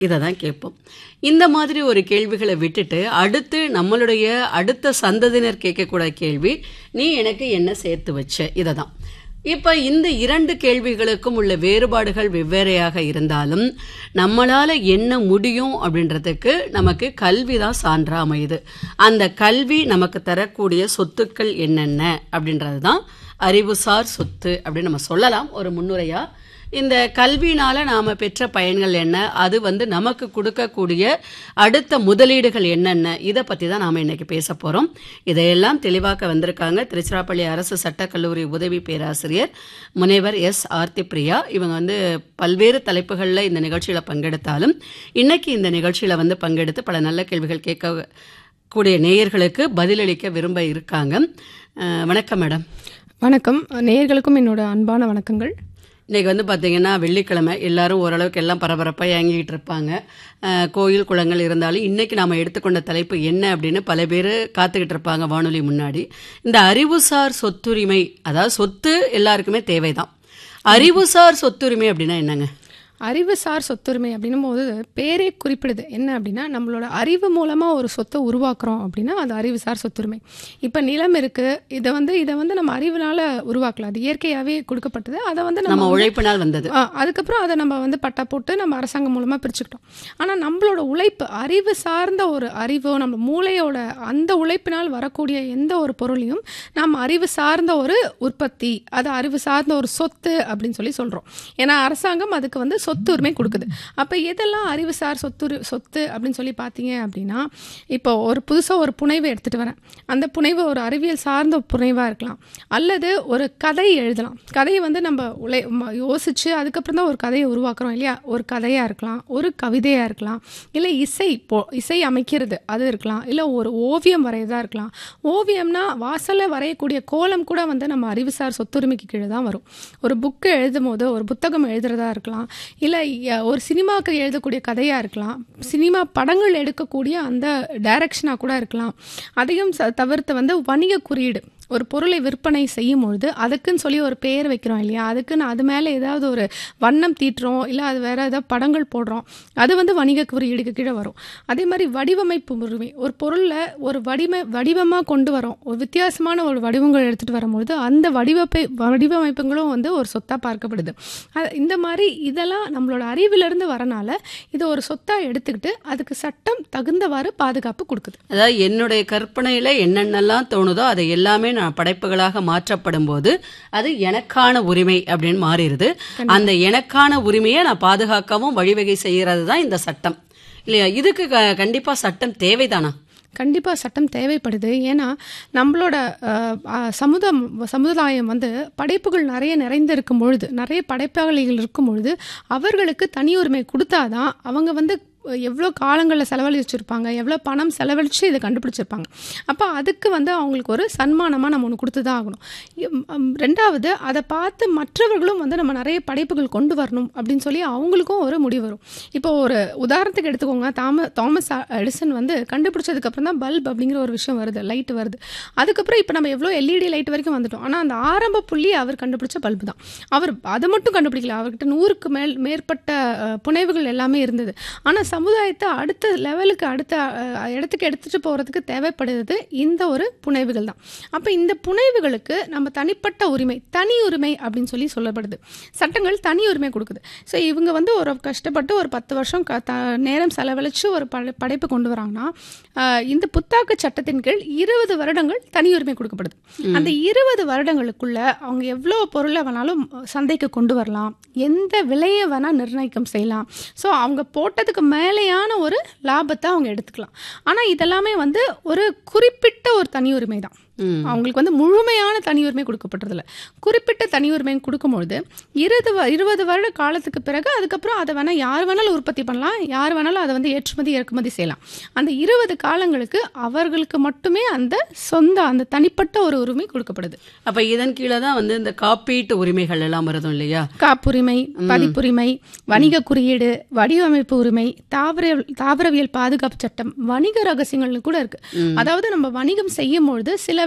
இதை தான் கேட்போம் இந்த மாதிரி ஒரு கேள்விகளை விட்டுட்டு அடுத்து நம்மளுடைய அடுத்த சந்ததியினர் கேட்கக்கூட கேள்வி நீ எனக்கு என்ன சேர்த்து வச்ச இதை தான் இப்போ இந்த இரண்டு கேள்விகளுக்கும் உள்ள வேறுபாடுகள் வெவ்வேறையாக இருந்தாலும் நம்மளால என்ன முடியும் அப்படின்றதுக்கு நமக்கு கல்வி தான் சான்றா அமையுது அந்த கல்வி நமக்கு தரக்கூடிய சொத்துக்கள் என்னென்ன அப்படின்றது தான் அறிவுசார் சொத்து அப்படின்னு நம்ம சொல்லலாம் ஒரு முன்னுரையா இந்த கல்வினால நாம பெற்ற பயன்கள் என்ன அது வந்து நமக்கு கொடுக்கக்கூடிய அடுத்த முதலீடுகள் என்னென்ன இதை பத்தி தான் நாம இன்னைக்கு பேச போறோம் இதையெல்லாம் தெளிவாக்க வந்திருக்காங்க திருச்சிராப்பள்ளி அரசு சட்டக்கல்லூரி உதவி பேராசிரியர் முனைவர் எஸ் ஆர்த்தி பிரியா இவங்க வந்து பல்வேறு தலைப்புகளில் இந்த நிகழ்ச்சியில பங்கெடுத்தாலும் இன்னைக்கு இந்த நிகழ்ச்சியில வந்து பங்கெடுத்து பல நல்ல கேள்விகள் கேட்க கூடிய நேயர்களுக்கு பதிலளிக்க விரும்ப இருக்காங்க அஹ், வணக்கம் மேடம் வணக்கம் நேயர்களுக்கும் என்னோட அன்பான வணக்கங்கள் இன்னைக்கு வந்து பார்த்தீங்கன்னா வெள்ளிக்கிழமை எல்லாரும் ஓரளவுக்கு எல்லாம் பரபரப்பாக இயங்கிட்டு இருப்பாங்க அஹ், கோயில் குளங்கள் இருந்தாலும் இன்னைக்கு நாம எடுத்துக்கொண்ட தலைப்பு என்ன அப்படின்னு பல பேர் காத்துக்கிட்டு இருப்பாங்க வானொலி முன்னாடி இந்த அறிவுசார் சொத்துரிமை அதாவது சொத்து எல்லாருக்குமே தேவைதான் அறிவுசார் சொத்துரிமை அப்படின்னா என்னங்க அறிவுசார் சொத்துரிமை அப்படின்னும் போது பேரே குறிப்பிடுது என்ன அப்படின்னா நம்மளோட அறிவு மூலமாக ஒரு சொத்தை உருவாக்குறோம் அப்படின்னா அது அறிவுசார் சொத்துரிமை இப்போ நிலம் இருக்கு இதை வந்து இதை வந்து நம்ம அறிவுனால உருவாக்கல அது இயற்கையாகவே கொடுக்கப்பட்டது அதை வந்து நம்ம நம்ம உழைப்பினால் வந்தது ஆ, அதுக்கப்புறம் அதை நம்ம வந்து பட்டா போட்டு நம்ம அரசாங்கம் மூலமாக பிரிச்சுக்கிட்டோம் ஆனால் நம்மளோட உழைப்பு அறிவு சார்ந்த ஒரு அறிவோ நம்ம மூளையோட அந்த உழைப்பினால் வரக்கூடிய எந்த ஒரு பொருளையும் நம்ம அறிவு சார்ந்த ஒரு உற்பத்தி அது அறிவு சார்ந்த ஒரு சொத்து அப்படின்னு சொல்லி சொல்கிறோம் ஏன்னா அரசாங்கம் அதுக்கு வந்து சொத்து உரிமை கொடுக்குது அப்போ எதெல்லாம் அறிவுசார் சொத்து சொத்து அப்படின்னு சொல்லி பார்த்தீங்க அப்படின்னா இப்போ ஒரு புதுசாக ஒரு புனைவை எடுத்துகிட்டு வரேன் அந்த புனைவு ஒரு அறிவியல் சார்ந்த புனைவாக இருக்கலாம் அல்லது ஒரு கதை எழுதலாம் கதையை வந்து நம்ம உழை ம- யோசிச்சு அதுக்கப்புறம் தான் ஒரு கதையை உருவாக்குறோம் இல்லையா ஒரு கதையாக இருக்கலாம் ஒரு கவிதையாக இருக்கலாம் இல்லை இசை போ இசை அமைக்கிறது அது இருக்கலாம் இல்லை ஒரு ஓவியம் வரையதா இருக்கலாம் ஓவியம்னா வாசலில் வரையக்கூடிய கோலம் கூட வந்து நம்ம அறிவுசார் சொத்துரிமைக்கு கீழே தான் வரும் ஒரு புக்கு எழுதும் போது ஒரு புத்தகம் எழுதுறதா இருக்கலாம் இல்லை ஒரு சினிமாவுக்கு எழுதக்கூடிய கதையாக இருக்கலாம் சினிமா படங்கள் எடுக்கக்கூடிய அந்த டைரக்ஷனாக கூட இருக்கலாம் அதையும் ச- தவிர்த்து வந்து வணிக குறியீடு ஒரு பொருளை விற்பனை செய்யும் பொழுது அதுக்குன்னு சொல்லி ஒரு பெயர் வைக்கிறோம் இல்லையா அதுக்குன்னு அது மேலே ஏதாவது ஒரு வண்ணம் தீட்டுறோம் இல்லை அது வேற ஏதாவது படங்கள் போடுறோம் அது வந்து வணிக குறியீடுக்கு கீழே வரும் அதே மாதிரி வடிவமைப்பு உரிமை ஒரு பொருளில் ஒரு வடிவ வடிவமாக கொண்டு வரோம் ஒரு வித்தியாசமான ஒரு வடிவங்கள் எடுத்துகிட்டு வரும்பொழுது அந்த வடிவப்பை வடிவமைப்புகளும் வந்து ஒரு சொத்தாக பார்க்கப்படுது அது- இந்த மாதிரி இதெல்லாம் நம்மளோட அறிவிலிருந்து வரனால இதை ஒரு சொத்தாக எடுத்துக்கிட்டு அதுக்கு சட்டம் தகுந்தவாறு பாதுகாப்பு கொடுக்குது அதாவது என்னுடைய கற்பனையில என்னென்னலாம் தோணுதோ அதை எல்லாமே நான் படைப்புகளாக மாற்றப்படும் போது அது எனக்கான உரிமை அப்படின்னு மாறிடுது அந்த எனக்கான உரிமையை நான் பாதுகாக்கவும் வழிவகை செய்யறது தான் இந்த சட்டம் இல்லையா இதுக்கு க- கண்டிப்பா சட்டம் தேவைதானா கண்டிப்பாக சட்டம் தேவைப்படுது ஏன்னா நம்மளோட அஹ், அஹ், சமுதாயம் சமுதாயம் வந்து படைப்புகள் நிறைய நிறைந்திருக்கும் பொழுது நிறைய படைப்பாளிகள் இருக்கும் பொழுது அவர்களுக்கு தனி உரிமை கொடுத்தாதான் அவங்க வந்து எவ்வளோ காலங்களில் செலவழிச்சிருப்பாங்க எவ்வளோ பணம் செலவழித்து இதை கண்டுபிடிச்சிருப்பாங்க அப்போ அதுக்கு வந்து அவங்களுக்கு ஒரு சன்மானமாக நம்ம ஒன்று கொடுத்து தான் ஆகணும் இம், அம், ரெண்டாவது அதை பார்த்து மற்றவர்களும் வந்து நம்ம நிறைய படைப்புகள் கொண்டு வரணும் அப்படின்னு சொல்லி அவங்களுக்கும் ஒரு முடிவு வரும் இப்போ ஒரு உதாரணத்துக்கு எடுத்துக்கோங்க தாம தாமஸ் எடிசன் வந்து கண்டுபிடிச்சதுக்கப்புறம் தான் பல்ப் அப்படிங்கிற ஒரு விஷயம் வருது லைட் வருது அதுக்கப்புறம் இப்போ நம்ம எவ்வளோ எல்இடி லைட் வரைக்கும் வந்துட்டோம் ஆனால் அந்த ஆரம்ப புள்ளி அவர் கண்டுபிடிச்ச பல்பு தான் அவர் அதை மட்டும் கண்டுபிடிக்கல அவர்கிட்ட நூறுக்கு மேல் மேற்பட்ட அஹ், புனைவுகள் எல்லாமே இருந்தது ஆனால் சமுதாயத்தை அடுத்த லெவலுக்கு அடுத்த அஹ், இடத்துக்கு எடுத்துகிட்டு போகிறதுக்கு தேவைப்படுறது இந்த ஒரு புனைவுகள் தான் அப்போ இந்த புனைவுகளுக்கு நம்ம தனிப்பட்ட உரிமை தனி உரிமை அப்படின்னு சொல்லி சொல்லப்படுது சட்டங்கள் தனி உரிமை கொடுக்குது ஸோ இவங்க வந்து ஒரு கஷ்டப்பட்டு ஒரு பத்து வருஷம் க த நேரம் செலவழித்து ஒரு படை படைப்பு கொண்டு வராங்கன்னா ஆஹ், இந்த புத்தாக்க சட்டத்தின் கீழ் இருபது வருடங்கள் தனி உரிமை கொடுக்கப்படுது அந்த இருபது வருடங்களுக்குள்ள அவங்க எவ்வளோ பொருளை வேணாலும் சந்தைக்கு கொண்டு வரலாம் எந்த விலையை வேணால் நிர்ணயிக்கம் செய்யலாம் ஸோ அவங்க போட்டதுக்கு மேலேயான ஒரு லாபத்தை அவங்க எடுத்துக்கலாம் ஆனால் இதெல்லாமே வந்து ஒரு குறிப்பிட்ட ஒரு தனி உரிமை தான் ம். அவங்களுக்கு வந்து முழுமையான தனி உரிமை கொடுக்கப்பட்டதில்ல குறிப்பிட்ட தனி உரிமை கொடுக்கும்பொழுது இருபது வ- இருபது வருட காலத்துக்கு பிறகு அதுக்கப்புறம் அதை வேணால் யார் வேணாலும் உற்பத்தி பண்ணலாம் யார் வேணாலும் அதை வந்து ஏற்றுமதி இறக்குமதி செய்யலாம் அந்த இருபது காலங்களுக்கு அவர்களுக்கு மட்டுமே அந்த சொந்த அந்த தனிப்பட்ட ஒரு உரிமை கொடுக்கப்படுது அப்ப இதன் கீழே தான் வந்து இந்த காப்பீட்டு உரிமைகள் எல்லாம் வருதும் இல்லையா காப்புரிமை பதிப்புரிமை வணிக குறியீடு வடிவமைப்பு உரிமை தாவர தாவரவியல் பாதுகாப்பு சட்டம் வணிக ரகசியங்கள்னு கூட இருக்கு அதாவது நம்ம வணிகம் செய்யும் பொழுது சில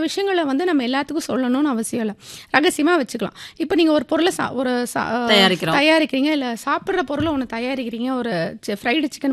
விஷயங்களை வந்து நம்ம எல்லாத்துக்கும் சொல்லணும்னு அவசியம் இல்லை ரகசியமாக வச்சுக்கலாம் இப்போ நீங்கள் ஒரு பொருளை சா ஒரு சா- தயாரிக்கிறோம். தயாரிக்கிறீங்க இல்லை சாப்பிட்ற பொருளை ஒன்று தயாரிக்கிறீங்க ஒரு ஃப்ரைடு சிக்கன்